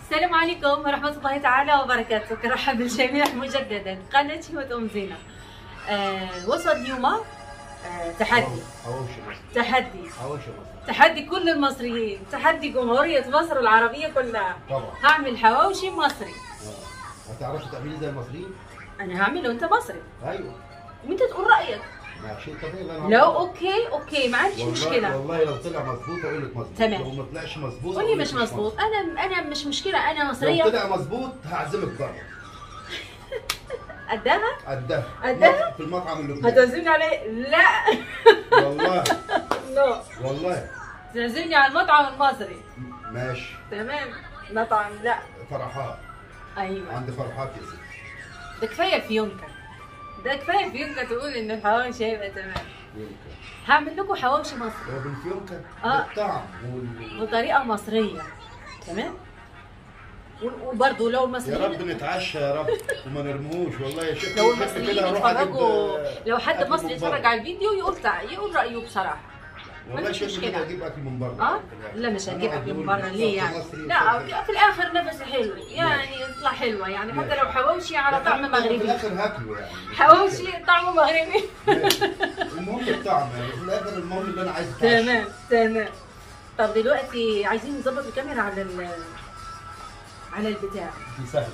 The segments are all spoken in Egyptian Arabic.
السلام عليكم ورحمة الله تعالى وبركاته كرحب بالجميع مجددا قناة همة أم زينة آه وصل اليوم آه تحدي حواوشي مصر تحدي حواوشي مصر تحدي كل المصريين تحدي جمهورية مصر العربية كلها طبعا هعمل حواوشي مصري آه. هتعرفي تعملي زي المصريين؟ أنا هعمله وأنت مصري ايوه وأنت تقول رأيك ما شيء طبيعي اللي أنا لو هعمله. أوكي أوكي ما عنديش والله مشكلة والله لو طلع مظبوط اقول لك مظبوط تمام. لو ما طلعش مظبوط قولي أقول لك مش مظبوط أنا أنا مش مشكلة أنا لو مصرية طلع مظبوط هعزمك بره قدها قدها قدها؟ في المطعم اللبناني هتعزمني عليه لا والله نو والله تعزمني على المطعم المصري ماشي تمام مطعم لا فرحات ايوه عندي فرحات يا ستي ده كفايه فيونكه ده كفايه فيونكه تقول ان الحواوشي هيبقى تمام يمكن هعمل لكم حواوشي مصري هو بالفيونكه آه. بالطعم وال... بطريقه مصريه تمام و- وبرضه لو يا المصريين رب نتعشى يا رب وما نرموهوش والله يا شيخ لو شيخ المصريين كده هروح أجيب، يتفرجوا آه، لو حد أكل مصري من يتفرج بره. على الفيديو يقول تع- يقول رايه بصراحه والله مفيش شيخ كده مشكلة. اجيب اكل من بره اه لا مش هجيب هنقعد اكل من نقول بره ليه يعني صوص مصري لا وصوص- في الاخر نفس حلو يعني يطلع حلوه يعني حتى لو حواوشي على طعم في مغربي الاخر هاكله يعني حواوشي طعمه مغربي ماشي. المهم الطعم يعني في الاخر المهم اللي انا عايز أتعشى. تمام تمام طب دلوقتي عايزين نظبط الكاميرا على ال على البتاع دي سهله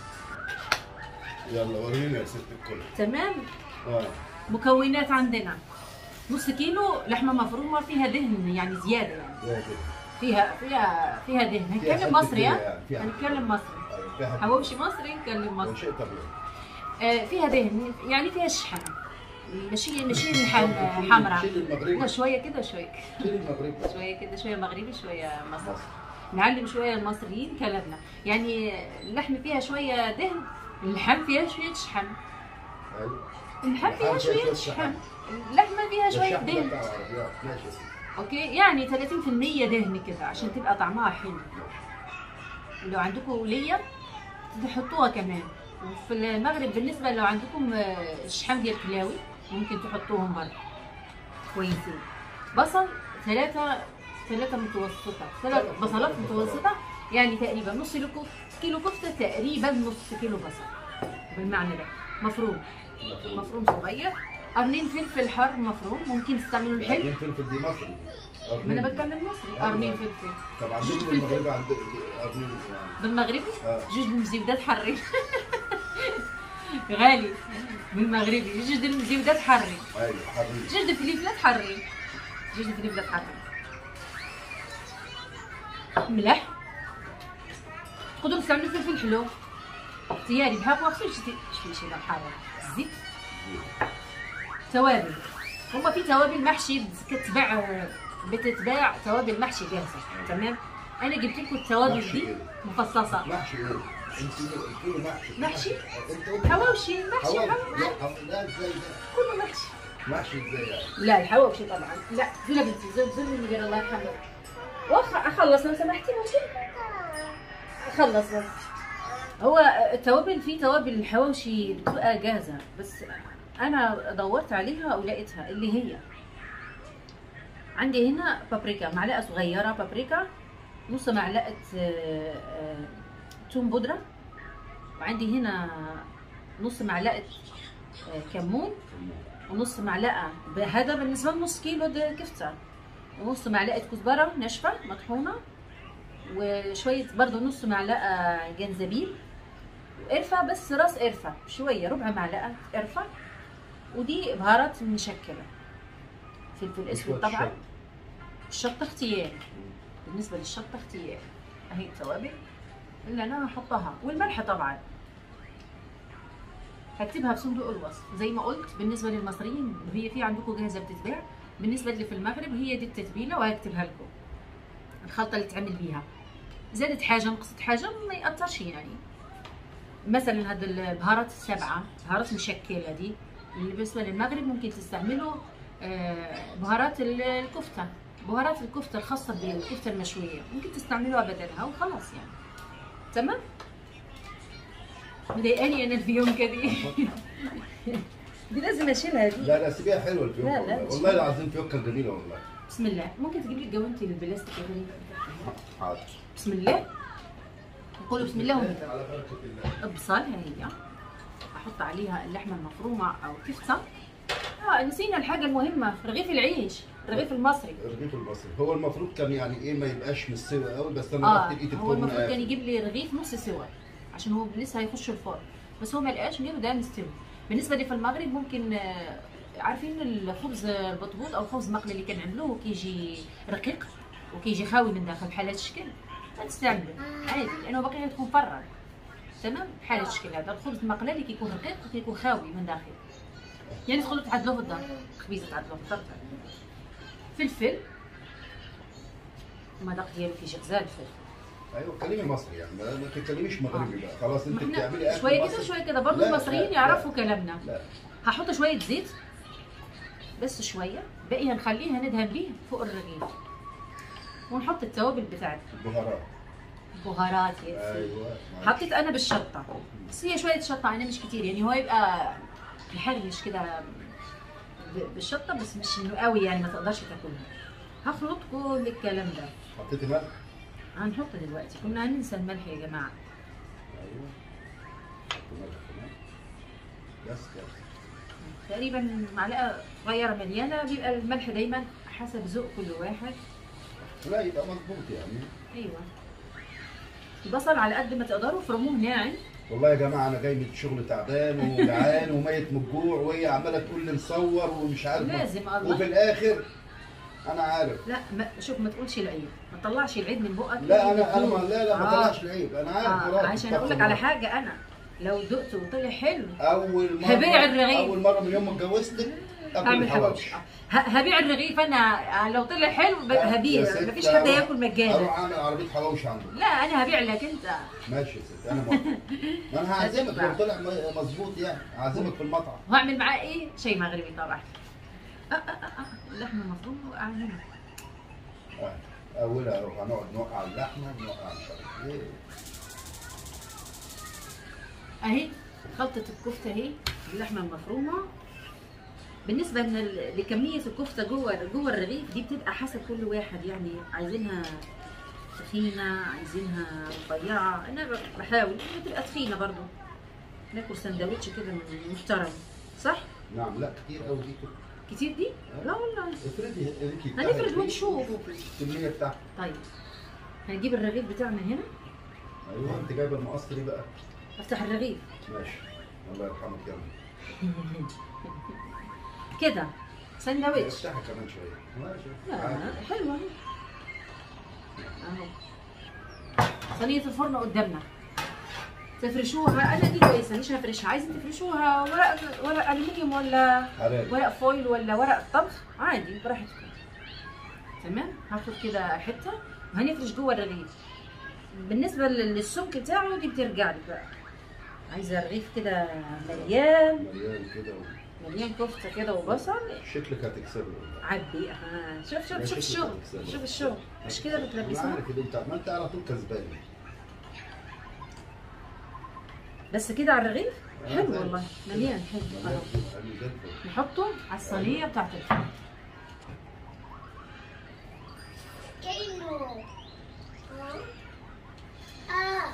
يلا ورينا يا ست الكل تمام اه مكونات عندنا نص كيلو لحمه مفرومه فيها دهن يعني زياده يعني يا كده فيها فيها فيها دهن فيها هنتكلم حتة مصري كده ها يعني، فيها حتة. هنتكلم مصري أيوة، فيها حتة. حواوشي مصري نتكلم ده مصري شيء طبيعي آه فيها دهن يعني فيها شحم ماشي ماشي حمراء شيل المغربي لا شويه كده شويه كده. شيل المغربي شويه كده شويه مغربي شويه مصري مصر. نعلم شويه المصريين كلامنا يعني اللحم فيها شويه دهن اللحم فيها شويه شحم أيوة. اللحم فيها اللحم فيها شويه شوية شحم شحم. اللحمه فيها ده شويه الشحم دهن بتاع العربيات ماشي يا ستي. اوكي يعني 30% دهن كده عشان تبقى طعمها حلو لو عندكم ليا تحطوها كمان وفي المغرب بالنسبه لو عندكم آه، شحم ديال كلاوي ممكن تحطوهم برضه كويسين بصل ثلاثة ثلاثة متوسطة ثلاث بصلات متوسطة يعني تقريبا نص كيلو كف- كيلو كفتة تقريبا نص كيلو بصل بالمعنى ده مفروم مفروم صغير قرنين فلفل حار مفروم ممكن تستعملوا الحلو قرنين فلفل دي مصري ما انا بتكلم مصري قرنين فلفل طب عندكم فلفل. المغربي عندك قرنين يعني بالمغربي آه. جوج المزيودات حري غالي بالمغربي جوج المزيودات حري ايوه حريم جوج الفلفلات حري جوج الفلفلات حري ملح تقدروا تستعملوا فلفل حلو اختياري بحق وقت شتي شوي شي حاره الزيت توابل هما في توابل محشي كتباع بتتباع توابل محشي جاهزه تمام انا جبت لكم التوابل محشي دي إيه؟ مفصصه محشي ايه؟ انت قلت له محشي محشي؟ انت قلت حواوشي محشي حواوشي حواوشي لا حو- لا ازاي ده؟ كله محشي محشي ازاي يعني؟ لا الحواوشي طبعا لا زولا بنتي زول زول من غير الله يرحمه واخ اخلص لو سمحتي ممكن اخلص بس هو التوابل في توابل الحواوشي بتبقى جاهزه بس انا دورت عليها ولقيتها اللي هي عندي هنا بابريكا معلقه صغيره بابريكا نص معلقه آه، آه، توم بودره وعندي هنا نص معلقه آه، كمون ونص معلقه هذا بالنسبه لنص كيلو ده كفته ونص معلقه كزبره ناشفه مطحونه وشويه برضو نص معلقه جنزبيل وقرفه بس راس قرفه شويه ربع معلقه قرفه ودي بهارات مشكله فلفل اسود شوية طبعا شطة. الشطه اختياري بالنسبه للشطه اختياري اهي التوابل اللي انا هحطها والملح طبعا هكتبها في صندوق الوصف زي ما قلت بالنسبه للمصريين هي في عندكم جاهزه بتتباع بالنسبه اللي في المغرب هي دي التتبيله وهكتبها لكم الخلطه اللي تعمل بيها زادت حاجه نقصت حاجه ما ياثرش يعني مثلا هاد البهارات السبعه بهارات مشكله دي اللي بالنسبه للمغرب ممكن تستعملوا آه، بهارات ال- الكفته بهارات الكفته الخاصه بالكفته المشويه ممكن تستعملوها بدلها وخلاص يعني تمام مضايقاني انا الفيونكه دي دي لازم اشيلها دي لا لا سيبيها حلوه الفيوكه لا، لا، والله. مش والله حلوة. العظيم فيوكه جميله والله بسم الله ممكن تجيب لي الجوانتي البلاستيك يا غريب حاضر بسم الله قولوا بسم الله ونبدا على بركه الله بصل هي احط عليها اللحمه المفرومه او كفته اه نسينا الحاجه المهمه رغيف العيش الرغيف المصري الرغيف المصري هو المفروض كان يعني ايه ما يبقاش مستوي قوي بس انا اه رحت لقيت هو الفرن المفروض كان قافل. يجيب لي رغيف نص سوا عشان هو لسه هيخش الفرن بس هو ما لقاش غيره ده مستوي بالنسبه لي في المغرب ممكن آه، عارفين الخبز البطبوط او الخبز المقلي اللي كنعملوه كيجي رقيق وكيجي خاوي من داخل بحال هذا الشكل تستعمله عادي لانه باقي غيدخل مفرغ تمام بحال هذا الشكل هذا الخبز المقلي اللي كيكون رقيق وكيكون خاوي من داخل يعني تقدروا تعدلوه في الدار خبيزه تعدلوه في الدار فلفل المذاق ديالو كيجي غزال الفلفل ايوه كلمي مصري يعني ما ما تتكلميش مغربي بقى خلاص انت ما احنا بتعملي اكل شويه كده مصري. شويه كده برضه لا، المصريين لا، يعرفوا لا. كلامنا لا هحط شويه زيت بس شويه باقي هنخليها ندهن بيه فوق الرغيف ونحط التوابل بتاعتنا بهارات بهارات يا سيدي ايوه حطيت انا بالشطه بس هي شويه شطه انا مش كتير يعني هو يبقى محرمش كده ب- بالشطه بس مش انه قوي يعني ما تقدرش تاكلها هخلط كل الكلام ده حطيتي ملح هنحط دلوقتي كنا هننسى الملح يا جماعه ايوه حط ملح كمان بس كده تقريبا معلقه صغيره مليانه بيبقى الملح دايما حسب ذوق كل واحد لا يبقى مظبوط يعني ايوه البصل على قد ما تقدروا فرموه ناعم والله يا جماعه انا جاي من الشغل تعبان وجعان وميت من الجوع وهي عماله تقول لي نصور ومش عارف لازم وفي الله الاخر انا عارف لا ما شوف ما تقولش العيب ما تطلعش العيب من بقك لا انا انا ما لا لا ما آه. طلعش العيب انا عارف آه. خلاص عشان اقول لك على حاجه انا لو دقته وطلع حلو اول مره هبيع الرغيف. اول مره من يوم ما اتجوزتك اكل اعمل الحواوشي حواوشي آه. ه- هبيع الرغيف انا لو طلع حلو ب- يا هبيع ست مفيش حد أروح- ياكل مجانا اروح اعمل عربيه حواوشي عنده لا انا هبيع لك انت ماشي يا ست انا موافق ما انا هعزمك هتدفع. لو طلع م- مظبوط يعني هعزمك في المطعم وهعمل معاه ايه شيء مغربي طبعا آه آه آه آه. اللحمه المفرومه واعملها آه. اولها اروح هنقعد نوقع اللحمه ونوقع مش عارف ايه اهي خلطة الكفتة اهي اللحمة المفرومة بالنسبة من ال- لكمية الكفتة جوه جوه الرغيف دي بتبقى حسب كل واحد يعني عايزينها تخينة عايزينها رفيعة انا ب- بحاول انها تبقى تخينة برضو ناكل سندوتش كده محترم صح؟ نعم لا كتير قوي دي كده كتير دي؟ لا والله افردي انت هنفرد ونشوف. الكميه بتاعتك طيب هنجيب الرغيف بتاعنا هنا ايوه انت جايبه المقص ليه بقى افتح الرغيف ماشي الله يرحمك يا ابني كده سندوتش افتحها كمان شويه ماشي لا عادي. حلوة اهو صينية الفرن قدامنا تفرشوها انا دي كويسة مش هفرشها عايزين تفرشوها ورق ورق الومنيوم ولا حلال ورق فويل ولا ورق طبخ عادي براحتكم تمام هاخد كده حتة وهنفرش جوه الرغيف بالنسبة لل- للسمك بتاعه دي بترجع لي بقى عايزة الرغيف كده مليان مليان كده مليان كفتة كده وبصل شكلك هتكسبه والله. عبي ها شوف شوف لا، شوف شكلك الشغل هتكسبه. شوف الشغل مش كده انا بتلبسوها عارف ان انت ما انت على طول كسبان بس كده على الرغيف آه، حلو زي- والله مليان حلو مليان اهو حلو زي الفل. نحطه على الصينيه بتاعت الفرن كيلو اه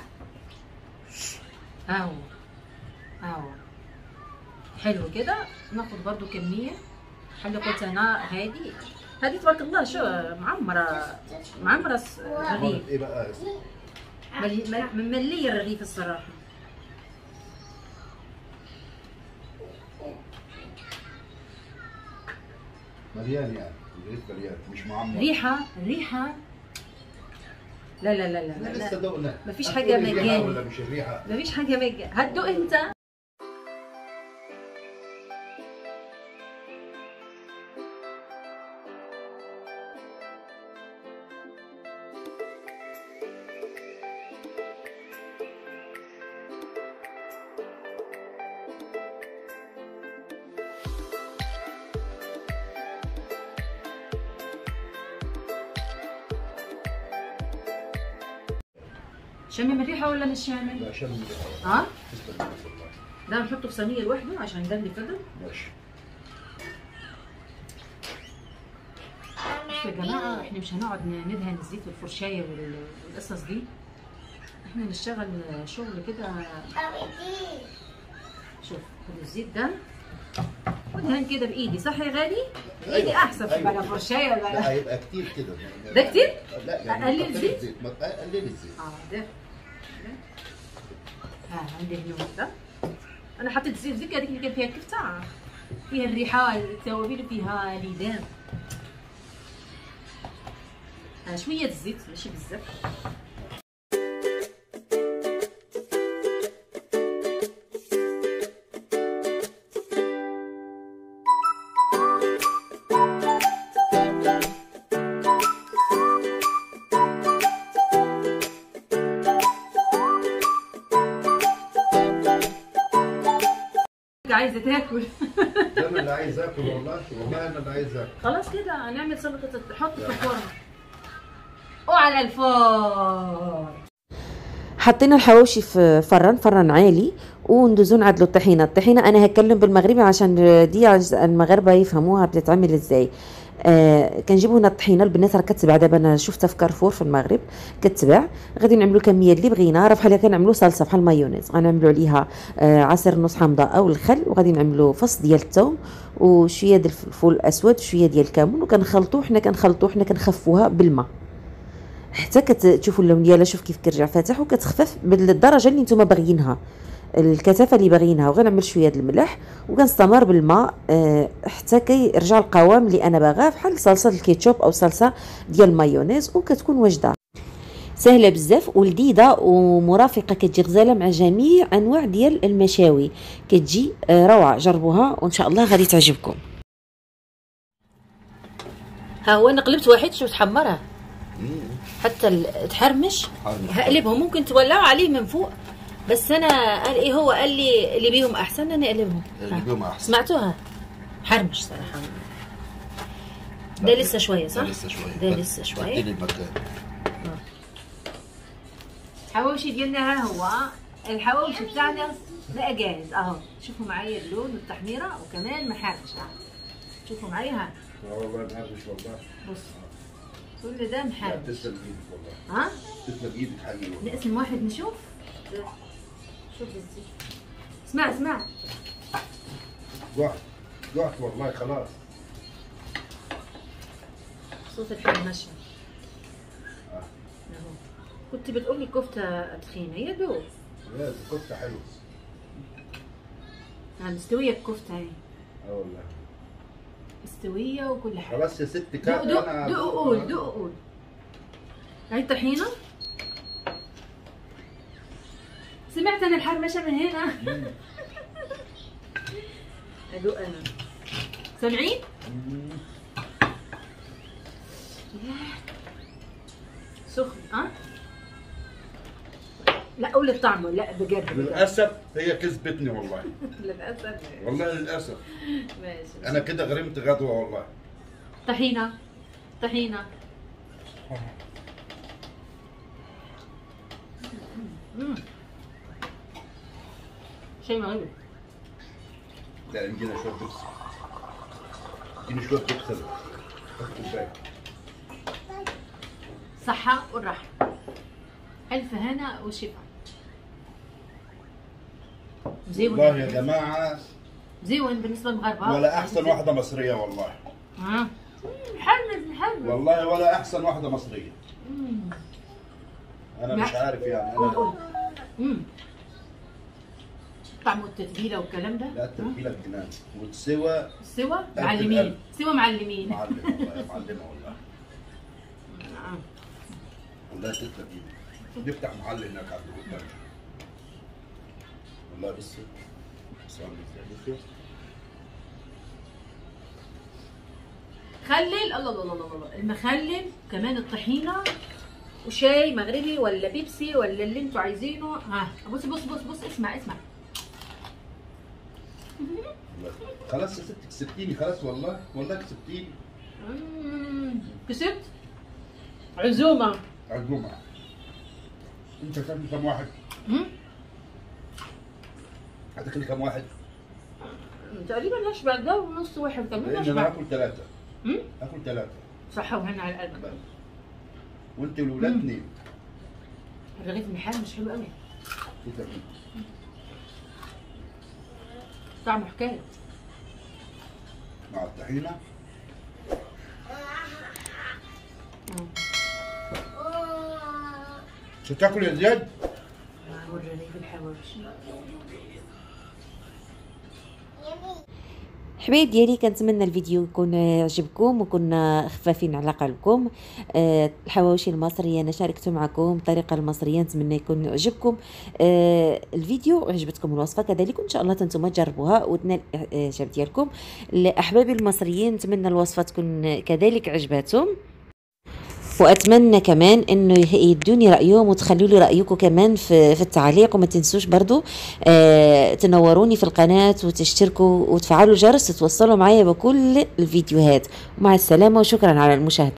اهو اهو حلو كده ناخد برضو كميه حلو قلت انا هادي هادي تبارك الله شو معمره معمره الس- الرغيف عملت ايه بقى ملي- مل- ممليه الرغيف الصراحه مليان يعني الرغيف مليان مش معمر ريحه ريحه لا لا لا لا, احنا لا. لسه دقنا مفيش هتقولي حاجة الريحة مجاني. ولا مش الريحه مفيش حاجه مجا هتدوق انت شامم الريحه ولا مش شامم؟ لا شم الريحه ها؟ تسلم ايدك والله ده نحطه في صينيه لوحده عشان ده اللي فضل ماشي بصوا يا جماعه احنا مش هنقعد ندهن الزيت والفرشايه وال- والقصص دي احنا نشتغل شغل كده شوف خد الزيت ده ودهن كده بايدي صح يا غالي؟ بايدي أيوة، احسن أيوة. بلا فرشايه لا ولا هيبقى كتير كده ده كتير؟ لا يعني أقلل كتر زيت؟ ما قلل الزيت اه ده ده. ها عندي هنا ده انا حطيت زيت زيت هذيك اللي كان فيها كفته فيها الريحه التوابل فيها ليدان ها شويه الزيت ماشي بزاف عايزه تاكل ده انا اللي عايز اكل والله والله انا اللي عايز اكل خلاص كده هنعمل سلطه حط في الفرن وعلى الفار حطينا الحواوشي في فرن فرن عالي وندوزو نعدلو الطحينه الطحينه انا هتكلم بالمغربي عشان دي عز- المغاربه يفهموها بتتعمل ازاي آه كنجيبو هنا الطحينه البنات راه كتباع دابا انا شفتها في كارفور في المغرب كتباع غادي نعملو كميه اللي بغينا راه بحال هكا نعملو صلصه بحال مايونيز غنعملو عليها آه عصير نص حامضه او الخل وغادي نعملو فص ديال الثوم وشويه ديال الفلفل الاسود وشويه ديال الكمون وكنخلطو حنا كنخلطو حنا كنخفوها بالماء حتى كتشوفوا اللون ديالها شوف كيف كيرجع فاتح وكتخفف بالدرجه اللي نتوما باغيينها الكثافه اللي باغيينها وغنعمل شويه د الملح وكنستمر بالماء آه، حتى كيرجع القوام اللي انا باغاه بحال صلصه الكيتشوب او صلصه ديال المايونيز وكتكون واجده سهله بزاف ولذيذه ومرافقه كتجي غزاله مع جميع انواع ديال المشاوي كتجي آه، روعه جربوها وان شاء الله غادي تعجبكم ها هو انا قلبت واحد شوف تحمرها حتى ال- تحرمش حرمش. هقلبهم ممكن تولعوا عليه من فوق بس انا قال ايه هو قال لي اللي بيهم احسن انا اقلبهم اللي ها. بيهم احسن سمعتوها حرمش صراحه ده لسه شويه صح ده لسه شويه ده لسه شويه بديل المكان الحواوشي ديالنا ها هو الحواوشي بتاعنا بقى جاهز اهو شوفوا معايا اللون والتحميره وكمان محرش ها. شوفوا معايا ها والله مهرش والله بص كل ده محرش تسلم ايدك والله ها تسلم ايدك حقيقي والله نقسم واحد نشوف ده. شوف الزيت اسمع اسمع جعت جعت والله خلاص صوت الحرمشه آه. اهو كنت بتقولي كفته تخينه يا دوب لا دي كفته حلوه ها مستويه الكفته اهي اه والله مستويه وكل حاجه خلاص يا ست دوق كان دوق انا دوق قول دوق قول هاي طحينه سمعت انا الحرمشه من هنا مم. ادوق انا سامعين مم. سخن ها لا قول الطعم لا بجد للاسف هي كذبتني والله للاسف والله للاسف ماشي انا كده غرمت غدوه والله طحينه طحينه مم. شيء مغربي لا ادينا شويه بيبسي اديني شويه بيبسي خد كوبايه صحة والراحة ألف هنا وشفا مزيون والله يا جماعه مزيون بالنسبة للمغاربة ولا احسن واحده مصريه والله ها محمد محمد والله ولا احسن واحده مصريه مم. انا لا. مش عارف يعني قول قول انا مم. طعم التتبيلة والكلام ده لا التتبيله الجنان والسوى سوا معلمين القلب. سوا معلمين معلم والله معلمه والله آه. والله تسلم ايدك نفتح محل هناك عند القدام والله بص بص عامل ازاي بص خلل الله الله الله الله الله المخلل كمان الطحينة وشاي مغربي ولا بيبسي ولا اللي انتوا عايزينه ها بص بص بص بص اسمع اسمع والله. خلاص يا ست كسبتيني خلاص والله والله كسبتيني مم. كسبت عزومة عزومه انت هتاكل كم واحد؟ مم. هتاكل كم واحد؟ تقريبا هشبع ده ونص واحد كمان لان انا هشبع هاكل ثلاثه مم. هاكل ثلاثه صحة وهنا على القلب وانت والولاد مم. اثنين الرغيف النحال مش حلو قوي في تأكيد. طعمه حكايه مع الطحينه مش هتاكل يا زياد؟ هو الرغيف الحواوشي حبايب ديالي كنتمنى الفيديو يكون عجبكم وكنا خفافين على قلبكم آه، الحواوشي المصريه انا شاركته معكم الطريقه المصريه نتمنى يكون عجبكم آه، الفيديو عجبتكم الوصفه كذلك وان شاء الله انتم تجربوها وتنال الاعجاب ديالكم لاحبابي المصريين نتمنى الوصفه تكون كذلك عجباتهم واتمنى كمان انه يدوني رايهم وتخلوا لي رايكم كمان في, في التعليق وما تنسوش برضو آه تنوروني في القناه وتشتركوا وتفعلوا الجرس تتوصلوا معايا بكل الفيديوهات ومع السلامه وشكرا على المشاهده